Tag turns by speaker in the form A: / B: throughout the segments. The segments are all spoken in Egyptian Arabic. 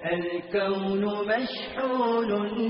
A: الكون مشحون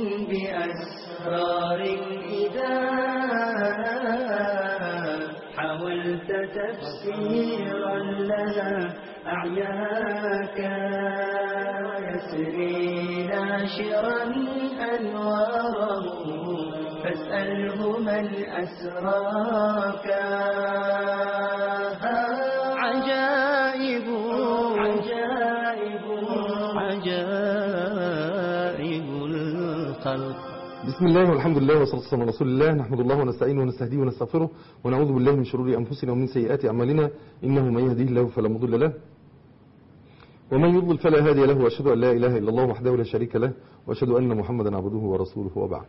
A: بأسرار إذا حاولت تفسيرا لها أعياك يسري ناشرا أنواره فاسأله من أسراك عجائب عجائب عجائب الخلق
B: بسم الله والحمد لله والصلاة والسلام على رسول الله نحمد الله ونستعينه ونستهديه ونستغفره ونعوذ بالله من شرور أنفسنا ومن سيئات أعمالنا إنه من يهديه الله فلا مضل له ومن يضلل فلا هادي له وأشهد أن لا إله إلا الله وحده لا شريك له وأشهد أن محمدا عبده ورسوله وبعد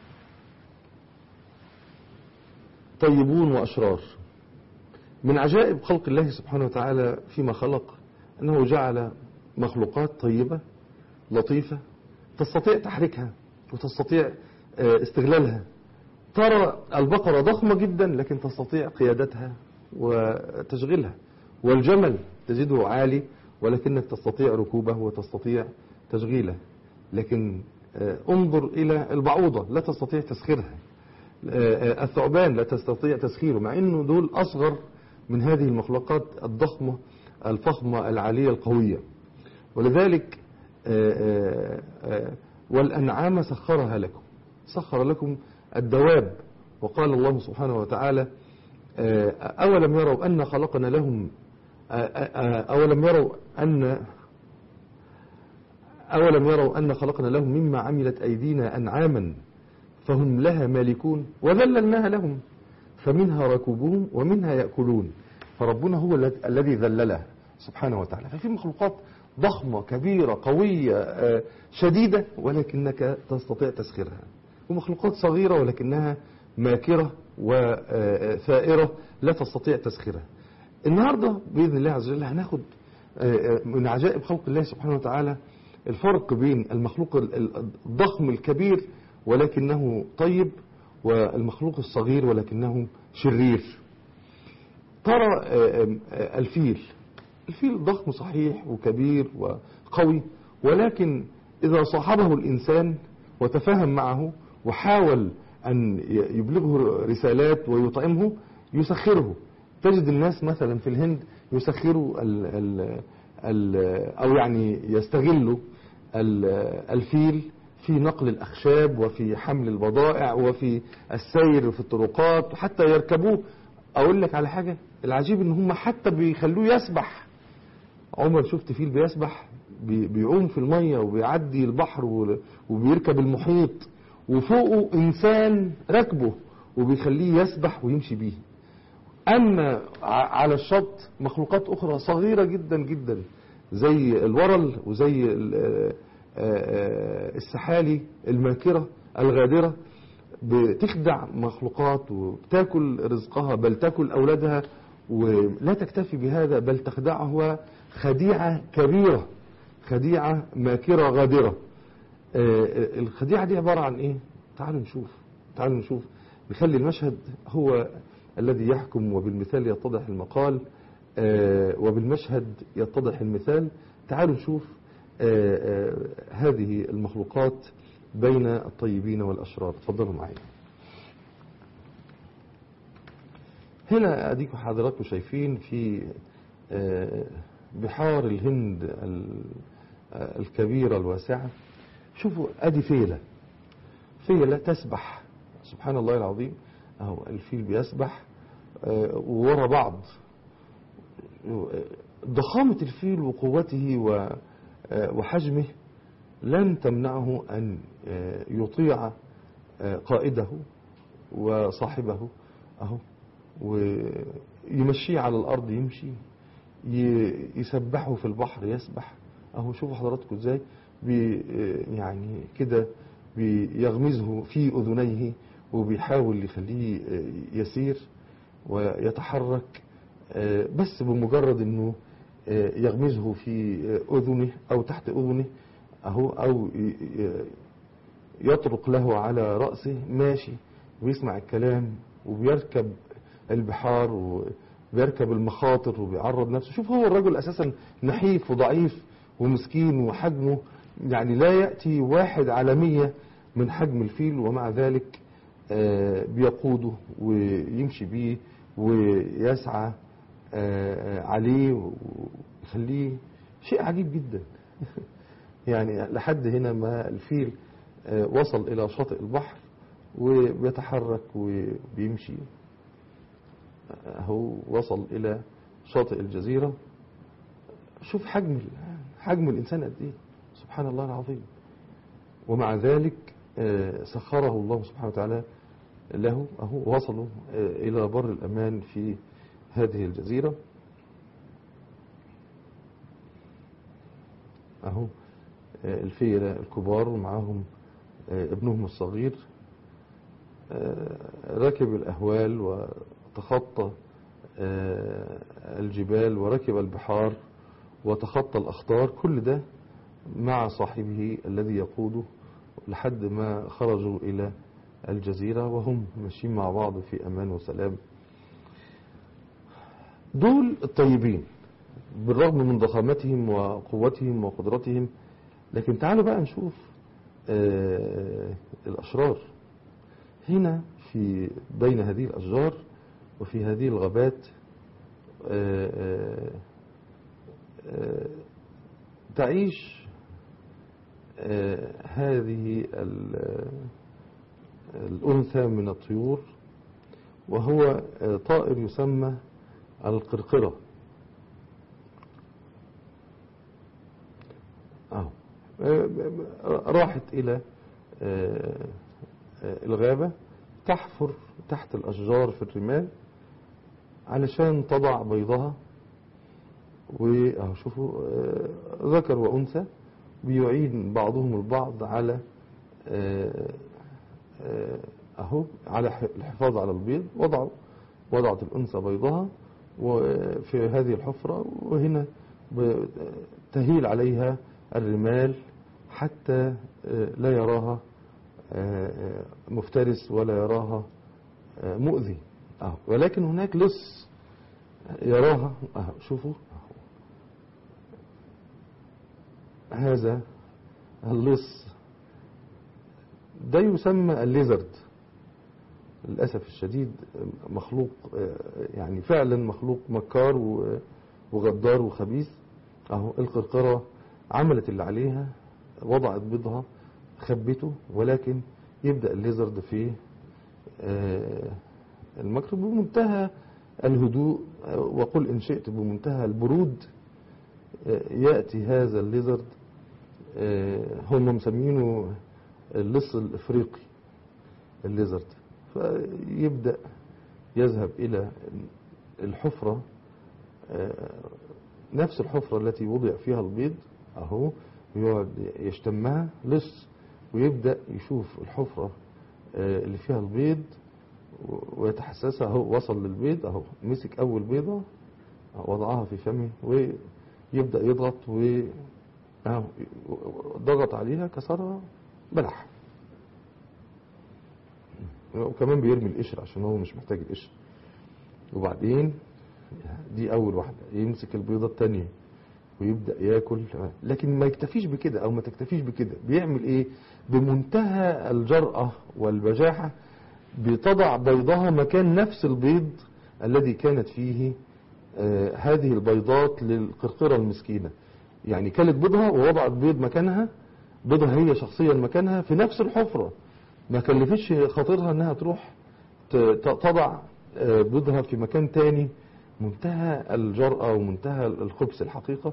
B: طيبون وأشرار من عجائب خلق الله سبحانه وتعالى فيما خلق أنه جعل مخلوقات طيبة لطيفة تستطيع تحريكها وتستطيع استغلالها ترى البقرة ضخمة جدا لكن تستطيع قيادتها وتشغيلها والجمل تجده عالي ولكنك تستطيع ركوبه وتستطيع تشغيله لكن انظر إلى البعوضة لا تستطيع تسخيرها الثعبان لا تستطيع تسخيره مع أنه دول أصغر من هذه المخلوقات الضخمة الفخمة العالية القوية ولذلك والأنعام سخرها لكم سخر لكم الدواب وقال الله سبحانه وتعالى أولم يروا أن خلقنا لهم أولم يروا أن أولم يروا أن خلقنا لهم مما عملت أيدينا أنعاما فهم لها مالكون وذللناها لهم فمنها ركوبهم ومنها يأكلون فربنا هو الذي ذللها سبحانه وتعالى ففي مخلوقات ضخمة كبيرة قوية شديدة ولكنك تستطيع تسخيرها ومخلوقات صغيرة ولكنها ماكرة وثائرة لا تستطيع تسخيرها النهاردة بإذن الله عز وجل هناخد من عجائب خلق الله سبحانه وتعالى الفرق بين المخلوق الضخم الكبير ولكنه طيب والمخلوق الصغير ولكنه شرير ترى الفيل الفيل ضخم صحيح وكبير وقوي ولكن إذا صاحبه الإنسان وتفاهم معه وحاول أن يبلغه رسالات ويطعمه يسخره تجد الناس مثلا في الهند يسخروا ال ال ال أو يعني يستغلوا الفيل في نقل الأخشاب وفي حمل البضائع وفي السير في الطرقات وحتى يركبوه أقول لك على حاجة العجيب إن هم حتى بيخلوه يسبح عمر شفت فيل بيسبح بيعوم في المية وبيعدي البحر وبيركب المحيط وفوقه إنسان راكبه وبيخليه يسبح ويمشي بيه أما على الشط مخلوقات أخرى صغيرة جدا جدا زي الورل وزي السحالي الماكرة الغادرة بتخدع مخلوقات وبتاكل رزقها بل تاكل أولادها ولا تكتفي بهذا بل تخدعها خديعة كبيرة خديعة ماكرة غادرة الخديعة دي عبارة عن ايه تعالوا نشوف تعالوا نشوف نخلي المشهد هو الذي يحكم وبالمثال يتضح المقال وبالمشهد يتضح المثال تعالوا نشوف هذه المخلوقات بين الطيبين والأشرار تفضلوا معي هنا أديكم حضراتكم شايفين في بحار الهند الكبيرة الواسعة شوفوا أدي فيلة فيلة تسبح سبحان الله العظيم أهو الفيل بيسبح وورا بعض ضخامة الفيل وقوته وحجمه لن تمنعه أن يطيع قائده وصاحبه أهو ويمشيه على الأرض يمشي يسبحه في البحر يسبح أهو شوفوا حضراتكم ازاي بي يعني كده بيغمزه في أذنيه وبيحاول يخليه يسير ويتحرك بس بمجرد انه يغمزه في اذنه او تحت اذنه اهو او يطرق له على رأسه ماشي ويسمع الكلام وبيركب البحار وبيركب المخاطر وبيعرض نفسه شوف هو الرجل اساسا نحيف وضعيف ومسكين وحجمه يعني لا يأتي واحد على مية من حجم الفيل ومع ذلك آه، بيقوده ويمشي بيه ويسعى آه، عليه ويخليه شيء عجيب جدا يعني لحد هنا ما الفيل آه، وصل إلى شاطئ البحر وبيتحرك وبيمشي هو وصل إلى شاطئ الجزيرة شوف حجم حجم الإنسان قد إيه سبحان الله العظيم ومع ذلك آه، سخره الله سبحانه وتعالى له أهو وصلوا آه، إلى بر الأمان في هذه الجزيرة أهو آه، الفيلة الكبار ومعاهم آه، ابنهم الصغير آه، ركب الأهوال وتخطى آه، الجبال وركب البحار وتخطى الأخطار كل ده مع صاحبه الذي يقوده لحد ما خرجوا إلى الجزيرة وهم ماشيين مع بعض في أمان وسلام دول الطيبين بالرغم من ضخامتهم وقوتهم وقدرتهم لكن تعالوا بقى نشوف آه، الأشرار هنا في بين هذه الأشجار وفي هذه الغابات آه، آه، آه، تعيش آه، هذه ال- الأنثى من الطيور وهو آه، طائر يسمى القرقرة أهو آه، راحت إلى آه، آه، الغابة تحفر تحت الأشجار في الرمال علشان تضع بيضها وأهو شوفوا آه، ذكر وأنثى بيعين بعضهم البعض على آه، آه، أهو على ح- الحفاظ على البيض وضعوا وضعت الأنثى بيضها وفي هذه الحفرة وهنا ب- تهيل عليها الرمال حتى آه، لا يراها آه، آه، مفترس ولا يراها آه، مؤذي أهو. ولكن هناك لص يراها أهو شوفوا أهو. هذا اللص ده يسمى الليزرد للأسف الشديد مخلوق آه، يعني فعلا مخلوق مكار و- وغدار وخبيث اهو القرقرة عملت اللي عليها وضعت بيضها خبته ولكن يبدأ الليزرد في آه، المكر بمنتهى الهدوء آه، وقل إن شئت بمنتهى البرود آه، يأتي هذا الليزرد آه، هم مسمينه اللص الإفريقي الليزرد فيبدأ يذهب إلى الحفرة آه، نفس الحفرة التي وضع فيها البيض أهو ويقعد يشتمها لص ويبدأ يشوف الحفرة آه، اللي فيها البيض و- ويتحسسها اهو وصل للبيض اهو مسك اول بيضة وضعها في فمه ويبدأ يضغط و اهو ضغط عليها كسرها بلح وكمان بيرمي القشر عشان هو مش محتاج القشر وبعدين دي اول واحدة يمسك البيضة التانية ويبدأ ياكل لكن ما يكتفيش بكده او ما تكتفيش بكده بيعمل ايه بمنتهى الجرأة والبجاحة بتضع بيضها مكان نفس البيض الذي كانت فيه آه، هذه البيضات للقرقرة المسكينة يعني كلت بيضها ووضعت بيض مكانها بيضها هي شخصيا مكانها في نفس الحفرة ما كلفتش خاطرها انها تروح ت- ت- تضع آه، بيضها في مكان تاني منتهى الجرأة ومنتهى الخبث الحقيقة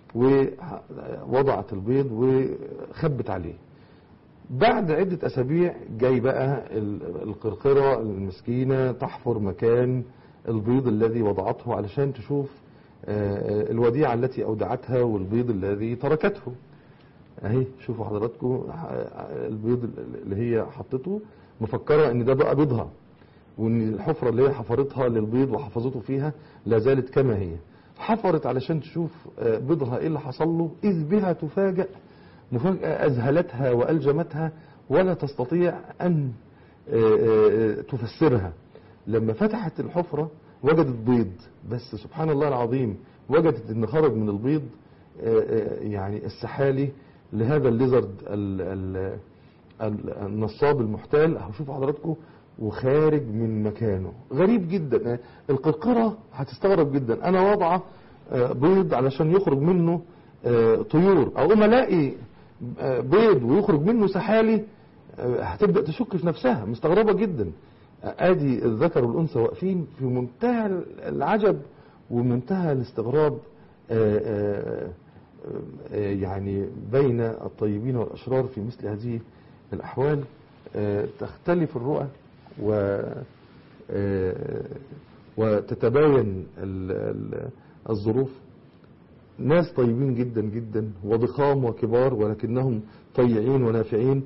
B: ووضعت البيض وخبت عليه بعد عدة أسابيع جاي بقى ال- القرقرة المسكينة تحفر مكان البيض الذي وضعته علشان تشوف آه، الوديعة التي أودعتها والبيض الذي تركته اهي شوفوا حضراتكم آه، البيض اللي هي حطته مفكرة ان ده بقى بيضها وان الحفرة اللي هي حفرتها للبيض وحفظته فيها لا زالت كما هي حفرت علشان تشوف آه، بيضها ايه اللي حصل له اذ بها تفاجأ مفاجأة أذهلتها وألجمتها ولا تستطيع أن آه، آه، تفسرها لما فتحت الحفرة وجدت بيض بس سبحان الله العظيم وجدت ان خرج من البيض آه، آه، يعني السحالي لهذا الليزرد ال- ال- ال- النصاب المحتال هشوف حضراتكم وخارج من مكانه غريب جدا القرقرة هتستغرب جدا انا واضعه آه، بيض علشان يخرج منه آه، طيور اقوم الاقي آه، بيض ويخرج منه سحالي آه، هتبدأ تشك في نفسها مستغربة جدا آه، ادي الذكر والانثى واقفين في منتهى العجب ومنتهى الاستغراب آه، آه، آه، يعني بين الطيبين والأشرار في مثل هذه الأحوال آه، تختلف الرؤى و آه، وتتباين ال- ال- الظروف ناس طيبين جدا جدا وضخام وكبار ولكنهم طيعين ونافعين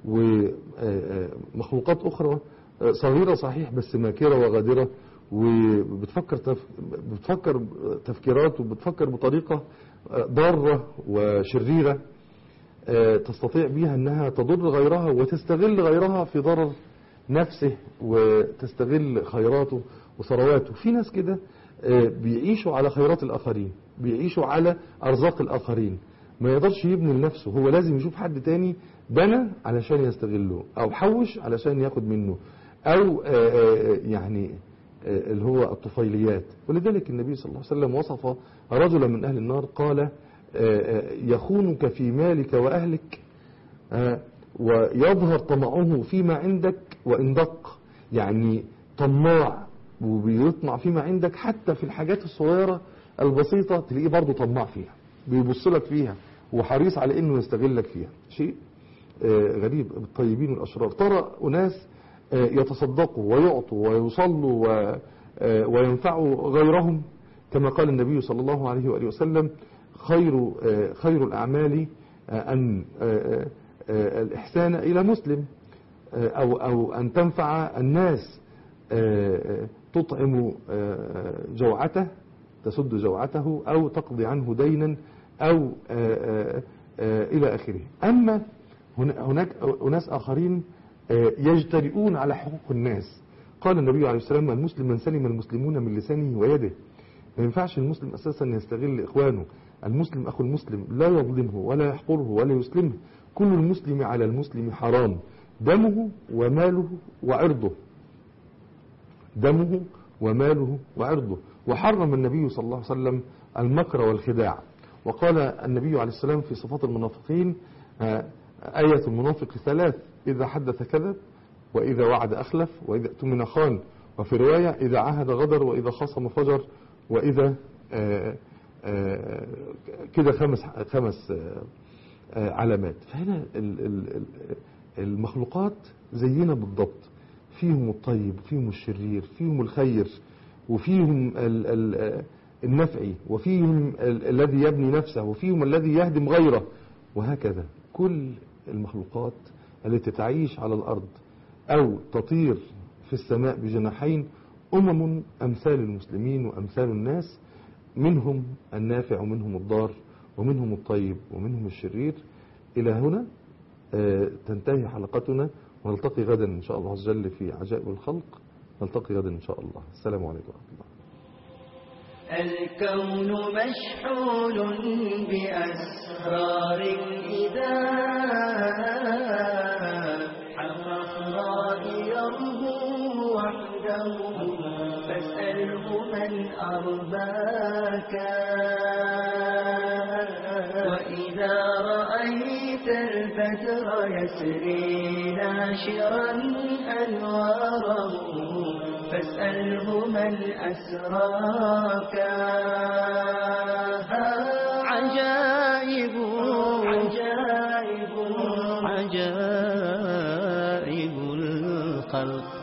B: ومخلوقات أخرى آه، صغيرة صحيح بس ماكرة وغادرة وبتفكر تف... بتفكر تفكيرات وبتفكر بطريقة آه، ضارة وشريرة آه، تستطيع بها أنها تضر غيرها وتستغل غيرها في ضرر نفسه وتستغل خيراته وثرواته في ناس كده آه، بيعيشوا على خيرات الآخرين بيعيشوا على أرزاق الآخرين ما يقدرش يبني لنفسه هو لازم يشوف حد تاني بنى علشان يستغله أو حوش علشان ياخد منه أو آه، آه، يعني آه، اللي هو الطفيليات ولذلك النبي صلى الله عليه وسلم وصف رجلا من أهل النار قال آه، آه، يخونك في مالك وأهلك آه، ويظهر طمعه فيما عندك وإن دق يعني طماع وبيطمع فيما عندك حتى في الحاجات الصغيرة البسيطة تلاقيه برضه طماع فيها بيبص لك فيها وحريص على انه يستغلك فيها شيء آه، غريب الطيبين والاشرار ترى اناس آه، يتصدقوا ويعطوا ويصلوا و- آه، وينفعوا غيرهم كما قال النبي صلى الله عليه وآله وسلم خير آه، خير الأعمال آه، أن آه، آه، الإحسان إلى مسلم آه، أو أو أن تنفع الناس آه، آه، تطعم آه، جوعته تسد جوعته أو تقضي عنه دينا أو آه، آه، آه، إلى آخره أما هنا- هناك أناس آخرين آه، يجترئون على حقوق الناس قال النبي عليه السلام المسلم من سلم المسلمون من لسانه ويده ما ينفعش المسلم أساسا يستغل إخوانه المسلم أخو المسلم لا يظلمه ولا يحقره ولا يسلمه كل المسلم على المسلم حرام دمه وماله وعرضه دمه وماله وعرضه وحرم النبي صلى الله عليه وسلم المكر والخداع وقال النبي عليه السلام في صفات المنافقين آه، آية المنافق ثلاث إذا حدث كذب وإذا وعد أخلف وإذا اؤتمن خان وفي رواية إذا عهد غدر وإذا خصم فجر وإذا آه، آه، كده خمس خمس آه، آه، علامات فهنا ال- ال- ال- المخلوقات زينا بالضبط فيهم الطيب فيهم الشرير فيهم الخير وفيهم ال ال النفعي وفيهم ال الذي يبني نفسه وفيهم الذي يهدم غيره وهكذا كل المخلوقات التي تعيش على الأرض أو تطير في السماء بجناحين أمم أمثال المسلمين وأمثال الناس منهم النافع ومنهم الضار ومنهم الطيب ومنهم الشرير إلى هنا آه، تنتهي حلقتنا ونلتقي غدا إن شاء الله عز وجل في عجائب الخلق نلتقي غدا إن شاء الله السلام عليكم ورحمة الله
A: الكون مشحون بأسرار إذا الرحمن يرجو وحده فاسأله من أرباك وإذا رأيت الفجر يسري ناشرا أنواره فاسأله من أسراك عجائب عجائب عجائب الخلق